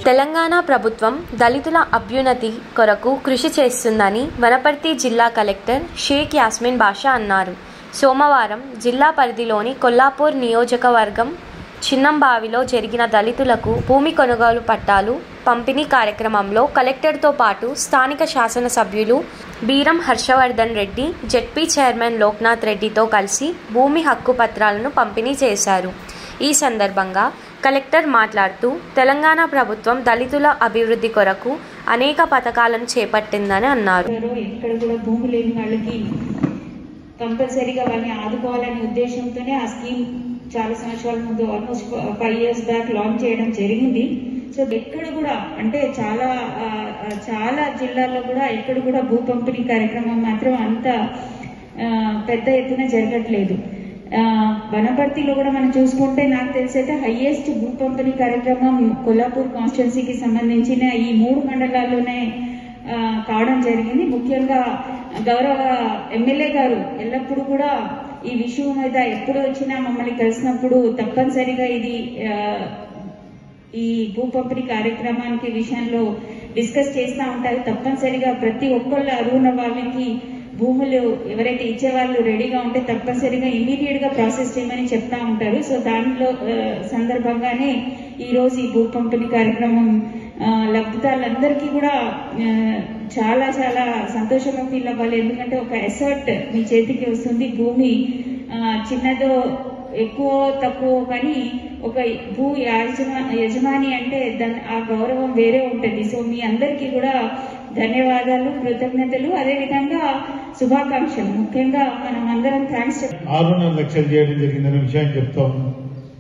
తెలంగాణ ప్రభుత్వం దళితుల అభ్యున్నతి కొరకు కృషి చేస్తుందని వనపర్తి జిల్లా కలెక్టర్ షేక్ యాస్మిన్ బాషా అన్నారు సోమవారం జిల్లా పరిధిలోని కొల్లాపూర్ నియోజకవర్గం చిన్నంబావిలో జరిగిన దళితులకు భూమి కొనుగోలు పట్టాలు పంపిణీ కార్యక్రమంలో కలెక్టర్తో పాటు స్థానిక శాసనసభ్యులు బీరం హర్షవర్ధన్ రెడ్డి జెడ్పీ చైర్మన్ లోక్నాథ్ రెడ్డితో కలిసి భూమి హక్కు పత్రాలను పంపిణీ చేశారు ఈ సందర్భంగా కలెక్టర్ మాట్లాడుతూ తెలంగాణ ప్రభుత్వం దళితుల అభివృద్ధి కొరకు అనేక పథకాలను చేపట్టిందని అన్నారు ఎవరో ఎక్కడ కూడా భూమి లేని వాళ్ళకి కంపల్సరీగా వాళ్ళని ఆదుకోవాలనే ఉద్దేశంతోనే ఆ స్కీమ్ చాలా సంవత్సరాల ముందు almost five years back launch చేయడం జరిగింది సో ఎక్కడ కూడా అంటే చాలా ఆ, ఆ, చాలా జిల్లాల్లో కూడా ఎక్కడ కూడా భూ పంపిణీ కార్యక్రమం మాత్రం అంత ఆ, పెద్ద ఎత్తున జరగట్లేదు ఆ, వనపర్తిలో కూడా మనం చూసుకుంటే నాకు తెలిసైతే హైయెస్ట్ భూ పంపిణీ కార్యక్రమం కొల్లాపూర్ కాన్స్టిట్యున్సీకి సంబంధించిన ఈ మూడు మండలాల్లోనే ఆ, కావడం జరిగింది ముఖ్యంగా గౌరవ ఎమ్మెల్యే గారు ఎల్లప్పుడూ కూడా ఈ విషయం మీద ఎప్పుడు వచ్చినా మమ్మల్ని కలిసినప్పుడు తప్పనిసరిగా ఇది ఆ, ఈ భూ పంపిణీ కార్యక్రమానికి విషయంలో డిస్కస్ చేస్తూ ఉంటారు తప్పనిసరిగా ప్రతి ఒక్కళ్ళ అరువున్న వాళ్ళకి భూములు ఎవరైతే ఇచ్చేవాళ్ళు రెడీగా ఉంటే తప్పనిసరిగా ఇమీడియట్ గా ప్రాసెస్ చేయమని చెప్తా ఉంటారు సో దానిలో ఆ, సందర్భంగానే ఈ రోజు ఈ భూ పంపిణీ కార్యక్రమం ఆ, లబ్ధిదారులందరికీ కూడా ఆ, చాలా చాలా సంతోషంగా ఫీల్ అవ్వాలి ఎందుకంటే ఒక ఎసర్ట్ మీ చేతికి వస్తుంది భూమి ఆ, చిన్నదో ఎక్కువ తక్కువ కానీ ఒక భూ యాజమా యజమాని అంటే దాని ఆ గౌరవం వేరే ఉంటుంది సో మీ అందరికీ కూడా ధన్యవాదాలు కృతజ్ఞతలు అదేవిధంగా శుభాకాంక్షలు ముఖ్యంగా మనం అందరం థ్యాంక్స్ చెప్ ఆరున్నర లక్షలు చేయడం జరిగిందనే విషయాన్ని చెప్తా ఉన్నాం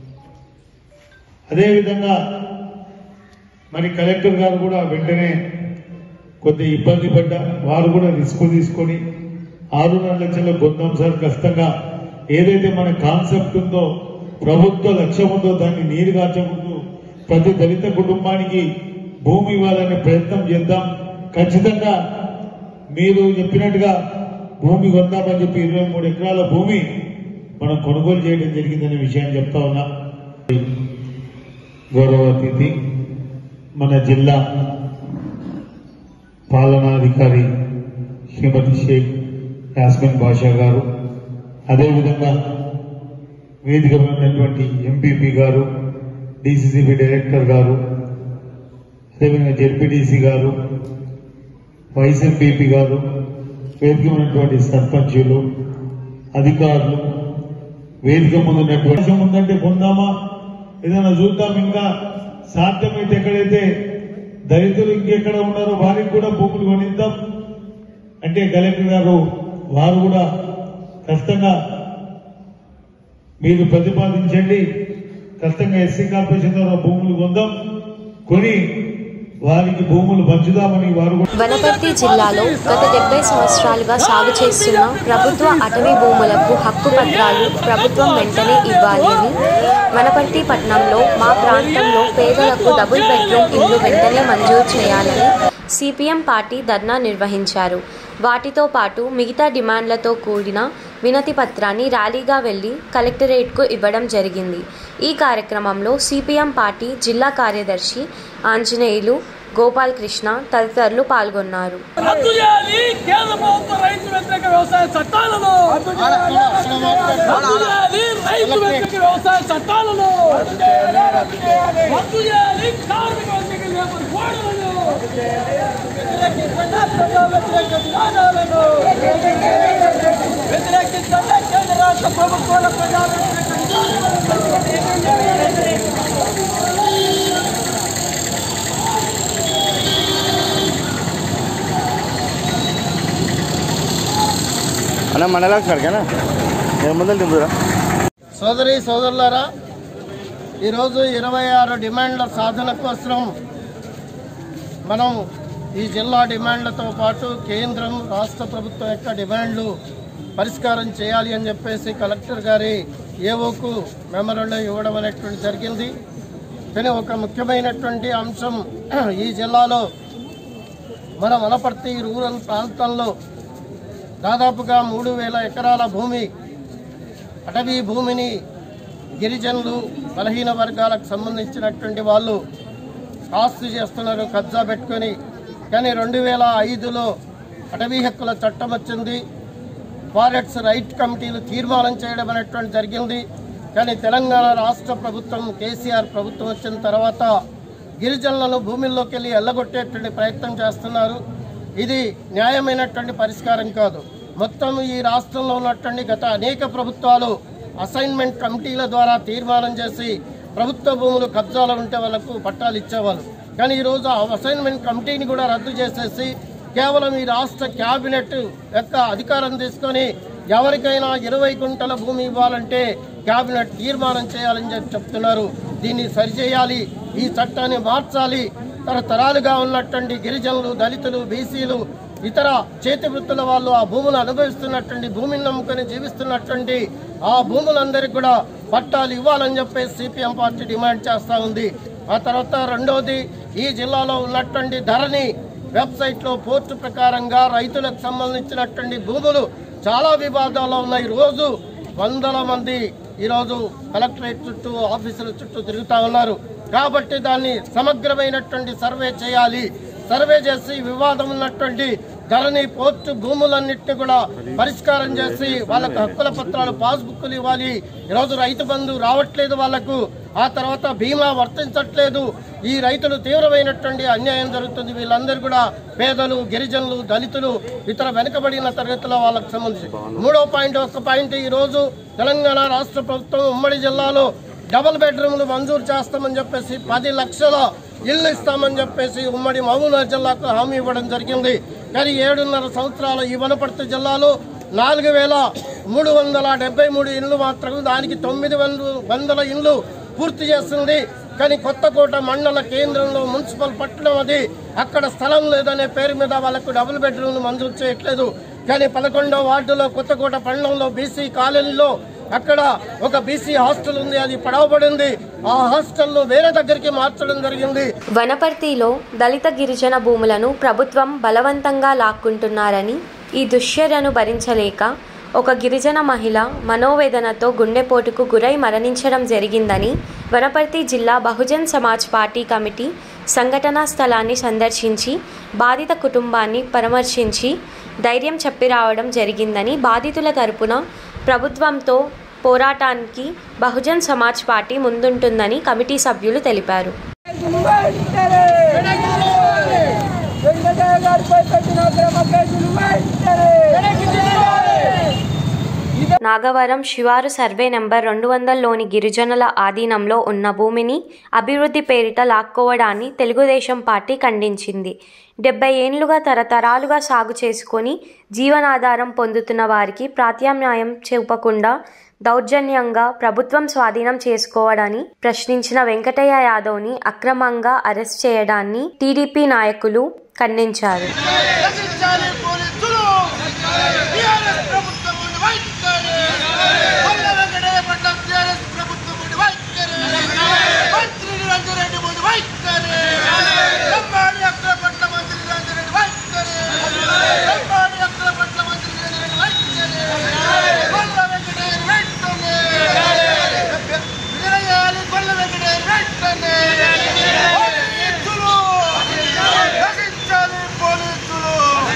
అదేవిధంగా మరి కలెక్టర్ గారు కూడా వెంటనే కొద్ది ఇబ్బంది పడ్డ వారు కూడా రిస్క్ తీసుకొని ఆరున్నర లక్షల గొంతం సార్ కష్టంగా ఏదైతే మన కాన్సెప్ట్ ఉందో ప్రభుత్వ లక్ష్యం ఉందో దాన్ని నీరు కార్చముందు ప్రతి దళిత కుటుంబానికి భూమి ఇవ్వాలనే ప్రయత్నం చేద్దాం ఖచ్చితంగా మీరు చెప్పినట్టుగా భూమి కొందామని చెప్పి ఇరవై మూడు ఎకరాల భూమి మనం కొనుగోలు చేయడం జరిగిందనే విషయాన్ని చెప్తా ఉన్నా గౌరవ అతిథి మన జిల్లా పాలనాధికారి శ్రీమతి షేక్ యాస్మిన్ బాషా గారు అదేవిధంగా వేదిక మీద ఉన్నటువంటి ఎంపీపీ గారు డిసిసిబి డైరెక్టర్ గారు అదేవిధంగా జెడ్పీటీసీ గారు వైస్ ఎంపీపీ గారు వేదిక మీద ఉన్నటువంటి సర్పంచులు అధికారులు వేదిక ముందు ఉన్నటువంటి అవకాశం ఉందంటే పొందామా ఏదైనా చూద్దాం ఇంకా సాధ్యమైతే ఎక్కడైతే దళితులు ఇంకెక్కడ ఉన్నారో వారికి కూడా భూములు కొనిద్దాం అంటే కలెక్టర్ గారు వారు కూడా కష్టంగా మీరు ప్రతిపాదించండి కష్టంగా ఎస్సీ కార్పొరేషన్ ద్వారా భూములు కొందాం కొని వారికి భూములు పంచుదామని వారు కూడా వనపర్తి జిల్లాలో గత డెబ్బై సంవత్సరాలుగా సాగు చేస్తున్న ప్రభుత్వ అటవీ భూములకు హక్కు పత్రాలు ప్రభుత్వం వెంటనే ఇవ్వాలి అని వనపర్తి పట్టణంలో మా ప్రాంతంలో పేదలకు డబుల్ బెడ్రూమ్ ఇల్లు వెంటనే మంజూరు చేయాలని సిపిఎం పార్టీ ధర్నా నిర్వహించారు వాటితో పాటు మిగతా డిమాండ్లతో కూడిన వినతి పత్రాన్ని ర్యాలీగా వెళ్లి కలెక్టరేట్కు ఇవ్వడం జరిగింది ఈ కార్యక్రమంలో సిపిఎం పార్టీ జిల్లా కార్యదర్శి ఆంజనేయులు గోపాలకృష్ణ తదితరులు పాల్గొన్నారు రద్దు చేయాలి కేంద్ర ప్రభుత్వ రైతు వ్యతిరేక వ్యవసాయ చట్టాలను రద్దు చేయాలి రైతు వ్యతిరేక వ్యవసాయ చట్టాలను రద్దు చేయాలి కార్మిక వ్యతిరేక లేబర్ కోడ్లను వ్యతిరేకించండి ప్రజా వ్యతిరేక విధానాలను వ్యతిరేకించండి కేంద్ర రాష్ట్ర ప్రభుత్వాల ప్రజా వ్యతిరేక అన్న మండలం సరికేనా నేను ముందర దింపురా సోదరి సోదరులారా ఈరోజు ఇరవై ఆరు డిమాండ్ల సాధన కోసం మనం ఈ జిల్లా డిమాండ్లతో పాటు కేంద్రం రాష్ట్ర ప్రభుత్వం యొక్క డిమాండ్లు పరిష్కారం చేయాలి అని చెప్పేసి కలెక్టర్ గారి ఏఓకు మెమరండం ఇవ్వడం అనేటువంటి జరిగింది కానీ ఒక ముఖ్యమైనటువంటి అంశం ఈ జిల్లాలో మన వనపర్తి రూరల్ ప్రాంతంలో దాదాపుగా మూడు వేల ఎకరాల భూమి అటవీ భూమిని గిరిజనులు బలహీన వర్గాలకు సంబంధించినటువంటి వాళ్ళు కాస్తు చేస్తున్నారు కబ్జా పెట్టుకొని కానీ రెండు వేల ఐదులో అటవీ హక్కుల చట్టం వచ్చింది ఫారెట్స్ రైట్ కమిటీలు తీర్మానం చేయడం అనేటువంటి జరిగింది కానీ తెలంగాణ రాష్ట్ర ప్రభుత్వం కేసీఆర్ ప్రభుత్వం వచ్చిన తర్వాత గిరిజనులను భూమిల్లోకి వెళ్ళి ఎల్లగొట్టేటువంటి ప్రయత్నం చేస్తున్నారు ఇది న్యాయమైనటువంటి పరిష్కారం కాదు మొత్తం ఈ రాష్ట్రంలో ఉన్నటువంటి గత అనేక ప్రభుత్వాలు అసైన్మెంట్ కమిటీల ద్వారా తీర్మానం చేసి ప్రభుత్వ భూములు కబ్జాలు ఉంటే వాళ్ళకు పట్టాలు ఇచ్చేవాళ్ళు కానీ ఈరోజు ఆ అసైన్మెంట్ కమిటీని కూడా రద్దు చేసేసి కేవలం ఈ రాష్ట్ర క్యాబినెట్ యొక్క అధికారం తీసుకొని ఎవరికైనా ఇరవై గుంటల భూమి ఇవ్వాలంటే క్యాబినెట్ తీర్మానం చేయాలని చెప్పి చెప్తున్నారు దీన్ని సరిచేయాలి ఈ చట్టాన్ని మార్చాలి తరతరాలుగా ఉన్నటువంటి గిరిజనులు దళితులు బీసీలు ఇతర చేతి వృత్తుల వాళ్ళు ఆ భూములు అనుభవిస్తున్నటువంటి భూమిని నమ్ముకొని జీవిస్తున్నటువంటి ఆ భూములందరికీ కూడా పట్టాలు ఇవ్వాలని చెప్పేసి సిపిఎం పార్టీ డిమాండ్ చేస్తా ఉంది ఆ తర్వాత రెండోది ఈ జిల్లాలో ఉన్నటువంటి ధరని వెబ్సైట్ లో పోర్టు ప్రకారంగా రైతులకు సంబంధించినటువంటి భూములు చాలా వివాదాల్లో ఉన్నాయి రోజు వందల మంది ఈరోజు కలెక్టరేట్ చుట్టూ ఆఫీసుల చుట్టూ తిరుగుతా ఉన్నారు కాబట్టి దాన్ని సమగ్రమైనటువంటి సర్వే చేయాలి సర్వే చేసి వివాదం ఉన్నటువంటి ధరణి పోర్టు భూములన్నింటినీ కూడా పరిష్కారం చేసి వాళ్ళకు హక్కుల పత్రాలు పాస్బుక్లు ఇవ్వాలి ఈరోజు రైతు బంధు రావట్లేదు వాళ్లకు ఆ తర్వాత బీమా వర్తించట్లేదు ఈ రైతులు తీవ్రమైనటువంటి అన్యాయం జరుగుతుంది వీళ్ళందరూ కూడా పేదలు గిరిజనులు దళితులు ఇతర వెనుకబడిన తరగతుల వాళ్ళకు సంబంధించి మూడో పాయింట్ ఒక పాయింట్ ఈ రోజు తెలంగాణ రాష్ట్ర ప్రభుత్వం ఉమ్మడి జిల్లాలో డబుల్ బెడ్రూమ్లు మంజూరు చేస్తామని చెప్పేసి పది లక్షల ఇల్లు ఇస్తామని చెప్పేసి ఉమ్మడి మహబూబ్నగర్ జిల్లాకు హామీ ఇవ్వడం జరిగింది కానీ ఏడున్నర సంవత్సరాల ఈ వనపర్తి జిల్లాలో నాలుగు వేల మూడు వందల డెబ్బై మూడు ఇండ్లు మాత్రం దానికి తొమ్మిది వంద వందల ఇండ్లు పూర్తి చేస్తుంది కానీ కొత్తకోట మండల కేంద్రంలో మున్సిపల్ పట్టణం అది అక్కడ స్థలం లేదనే పేరు మీద వాళ్ళకు డబుల్ బెడ్రూమ్లు మంజూరు చేయట్లేదు కానీ పదకొండవ వార్డులో కొత్తకోట పట్టణంలో బీసీ కాలనీలో అక్కడ ఒక బీసీ హాస్టల్ ఉంది అది పడవబడింది ఆ హాస్టల్ను వేరే దగ్గరికి మార్చడం జరిగింది వనపర్తిలో దళిత గిరిజన భూములను ప్రభుత్వం బలవంతంగా లాక్కుంటున్నారని ఈ దుశ్చర్యను భరించలేక ఒక గిరిజన మహిళ మనోవేదనతో గుండెపోటుకు గురై మరణించడం జరిగిందని వనపర్తి జిల్లా బహుజన్ సమాజ్ పార్టీ కమిటీ సంఘటనా స్థలాన్ని సందర్శించి బాధిత కుటుంబాన్ని పరామర్శించి ధైర్యం చెప్పి రావడం జరిగిందని బాధితుల తరపున ప్రభుత్వంతో పోరాటానికి బహుజన్ సమాజ్ పార్టీ ముందుంటుందని కమిటీ సభ్యులు తెలిపారు నాగవరం శివారు సర్వే నెంబర్ రెండు వందలలోని గిరిజనుల ఆధీనంలో ఉన్న భూమిని అభివృద్ధి పేరిట లాక్కోవడాన్ని తెలుగుదేశం పార్టీ ఖండించింది డెబ్బై ఏండ్లుగా తరతరాలుగా సాగు చేసుకొని జీవనాధారం పొందుతున్న వారికి ప్రత్యామ్నాయం చూపకుండా దౌర్జన్యంగా ప్రభుత్వం స్వాధీనం చేసుకోవడాన్ని ప్రశ్నించిన వెంకటయ్య యాదవ్ని అక్రమంగా అరెస్ట్ చేయడాన్ని టీడీపీ నాయకులు ఖండించారు రక్షించాలి పోలీసులు టీఆర్ఎస్ ప్రభుత్వం ఉండి వైఖరి వల్ల వెంకటయ్య పట్ల టీఆర్ఎస్ ప్రభుత్వం ఉండి వైఖరి మంత్రి నిరంజన్ రెడ్డి ఉండి వైఖరి లంబాడి అక్కల పట్ల మంత్రి నిరంజన్ రెడ్డి వైఖరి లంబాడి అక్కల పట్ల మంత్రి నిరంజన్ రెడ్డి వైఖరి వల్ల వెంకటయ్య వెంటనే విజయాలి వల్ల వెంకటయ్య వెంటనే పోలీసులు రక్షించాలి పోలీసులు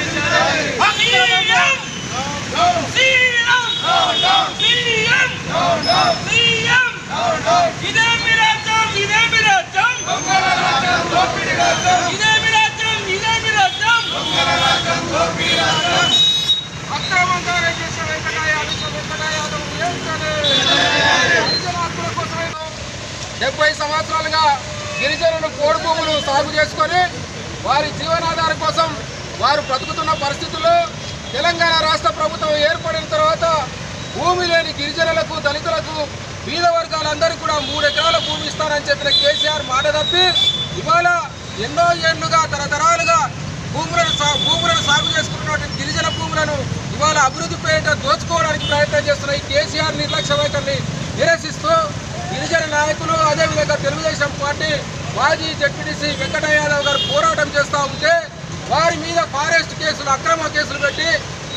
అక్రమంగా చేసిన వెంకటయ్య వెంకటయ్య యాదవ్ ఏంటనే గిరిజన హక్కుల కోసమైనా డెబ్బై సంవత్సరాలుగా గిరిజనులు కోడి భూములు సాగు చేసుకొని వారి జీవనాధారం కోసం వారు బ్రతుకుతున్న పరిస్థితుల్లో తెలంగాణ రాష్ట్ర ప్రభుత్వం ఏర్పడిన తర్వాత భూమి లేని గిరిజనులకు దళితులకు బీద వర్గాలందరికీ కూడా మూడు ఎకరాల భూమి ఇస్తానని చెప్పిన కేసీఆర్ మాట తప్పి ఇవాళ ఎన్నో ఏళ్లుగా తరతరాలుగా భూములను సా- భూములను సాగు చేసుకున్నటువంటి గిరిజన భూములను ఇవాళ అభివృద్ధి పేరిట దోచుకోవడానికి ప్రయత్నం చేస్తున్న ఈ కేసీఆర్ నిర్లక్ష్య వైఖరిని నిరసిస్తూ గిరిజన నాయకులు అదేవిధంగా తెలుగుదేశం పార్టీ మాజీ జడ్పీటీసీ వెంకటయ్య యాదవ్ గారు పోరాటం చేస్తూ ఉంటే వారి మీద ఫారెస్ట్ కేసులు అక్రమ కేసులు పెట్టి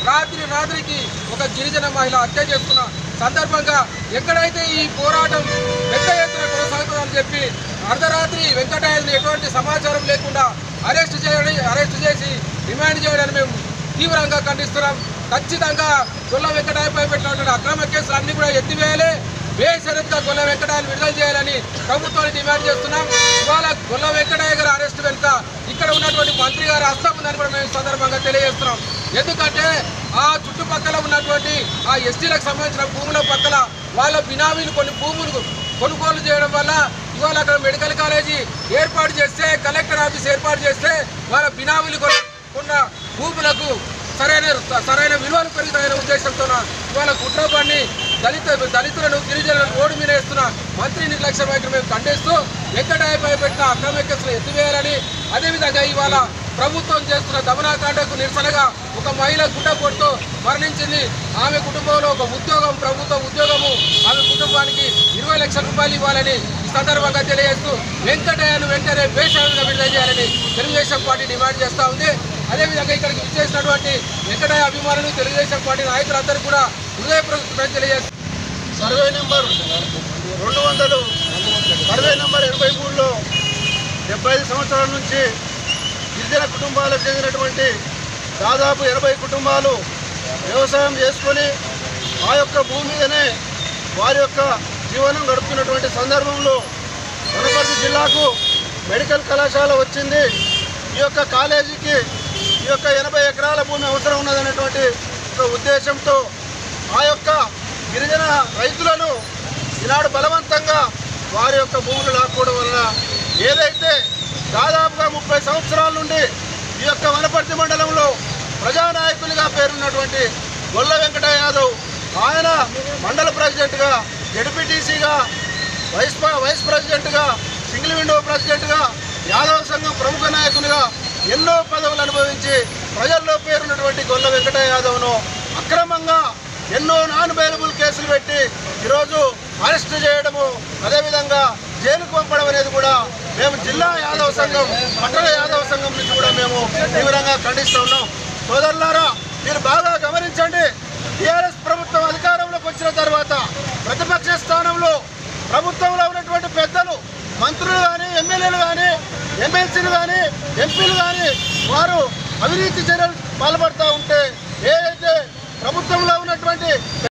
రాత్రి రాత్రికి ఒక గిరిజన మహిళ హత్య చేసుకున్న సందర్భంగా ఎక్కడైతే ఈ పోరాటం పెద్ద ఎత్తున కొనసాగుతుందని చెప్పి అర్ధరాత్రి వెంకటయ్యని ఎటువంటి సమాచారం లేకుండా అరెస్ట్ చేయడం అరెస్ట్ చేసి రిమాండ్ చేయడాన్ని మేము తీవ్రంగా ఖండిస్తున్నాం ఖచ్చితంగా గొల్ల వెంకటాయపై పెట్టినటువంటి అక్రమ కేసులు అన్ని కూడా ఎత్తివేయాలి బేషరత్గా గొల్ల వెంకటాయని విడుదల చేయాలని ప్రభుత్వాన్ని డిమాండ్ చేస్తున్నాం ఇవాళ గొల్ల వెంకటయ్య గారి అరెస్ట్ వెనుక ఇక్కడ ఉన్నటువంటి మంత్రి గారి హస్తం ఉందని కూడా మేము ఈ సందర్భంగా తెలియజేస్తున్నాం ఎందుకంటే ఆ చుట్టుపక్కల ఉన్నటువంటి ఆ ఎస్టీలకు సంబంధించిన భూముల పక్కల వాళ్ళ బినామీలు కొన్ని భూములు కొనుగోలు చేయడం వల్ల ఇవాళ అక్కడ మెడికల్ కాలేజీ ఏర్పాటు చేస్తే కలెక్టర్ ఆఫీస్ ఏర్పాటు చేస్తే వాళ్ళ బినామీలు కొన్న కొన్న భూములకు సరైన సరైన విలువలు పెరుగుతాయనే ఉద్దేశంతో ఇవాళ కుట్రపాన్ని దళిత దళితులను గిరిజనులను రోడ్డు మీద వేస్తున్న మంత్రి నిర్లక్ష్య వైఖరి మేము ఖండిస్తూ వెంకటాయపై పెట్టిన అక్రమ కేసులు ఎత్తివేయాలని అదేవిధంగా ఇవాళ ప్రభుత్వం చేస్తున్న దమనాకాండకు నిరసనగా ఒక మహిళ గుండెపోటుతో మరణించింది ఆమె కుటుంబంలో ఒక ఉద్యోగం ప్రభుత్వ ఉద్యోగము ఆమె కుటుంబానికి ఇరవై లక్షల రూపాయలు ఇవ్వాలని ఈ సందర్భంగా తెలియజేస్తూ వెంకటయ్యను వెంటనే బేషాలుగా విడుదల చేయాలని తెలుగుదేశం పార్టీ డిమాండ్ చేస్తూ ఉంది అదేవిధంగా ఇక్కడికి విచ్చేసినటువంటి వెంకటయ్య అభిమానులు తెలుగుదేశం పార్టీ నాయకులందరూ కూడా హృదయపూర్వక తెలియజేస్తారు సర్వే నెంబర్ రెండు వందలు సర్వే నెంబర్ ఎనభై మూడులో డెబ్బై ఐదు సంవత్సరాల నుంచి గిరిజన కుటుంబాలకు చెందినటువంటి దాదాపు ఎనభై కుటుంబాలు వ్యవసాయం చేసుకొని ఆ యొక్క భూమి మీదనే వారి యొక్క జీవనం గడుపుతున్నటువంటి సందర్భంలో వనపర్తి జిల్లాకు మెడికల్ కళాశాల వచ్చింది ఈ యొక్క కాలేజీకి ఈ యొక్క ఎనభై ఎకరాల భూమి అవసరం ఉన్నదనేటువంటి ఒక ఉద్దేశంతో ఆ యొక్క గిరిజన రైతులను ఈనాడు బలవంతంగా వారి యొక్క భూములు లాక్కోవడం వలన ఏదైతే దాదాపుగా ముప్పై సంవత్సరాల నుండి ఈ యొక్క వనపర్తి మండలంలో ప్రజానాయకులుగా పేరున్నటువంటి గొల్ల వెంకట యాదవ్ ఆయన మండల ప్రెసిడెంట్గా జడ్పీటీసీగా వైస్ ప్ర- వైస్ ప్రెసిడెంట్గా సింగిల్ విండో ప్రెసిడెంట్గా యాదవ్ సంఘం ప్రముఖ నాయకునిగా ఎన్నో పదవులు అనుభవించి ప్రజల్లో పేరున్నటువంటి గొల్ల వెంకట యాదవ్ను అక్రమంగా ఎన్నో నాన్ బెయిలబుల్ కేసులు పెట్టి ఈరోజు అరెస్ట్ చేయడము అదేవిధంగా జైలుకు పంపడం అనేది కూడా మేము జిల్లా యాదవ సంఘం పట్టణ యాదవ సంఘం నుంచి కూడా మేము తీవ్రంగా ఖండిస్తూ ఉన్నాం సోదరులారా మీరు బాగా గమనించండి టీఆర్ఎస్ ప్రభుత్వం అధికారంలోకి వచ్చిన తర్వాత ప్రతిపక్ష స్థానంలో ప్రభుత్వంలో ఉన్నటువంటి పెద్దలు మంత్రులు కానీ ఎమ్మెల్యేలు కానీ ఎమ్మెల్సీలు కానీ ఎంపీలు కానీ వారు అవినీతి చర్యలు పాల్పడుతూ ఉంటే ఏదైతే ప్రభుత్వంలో ఉన్నటువంటి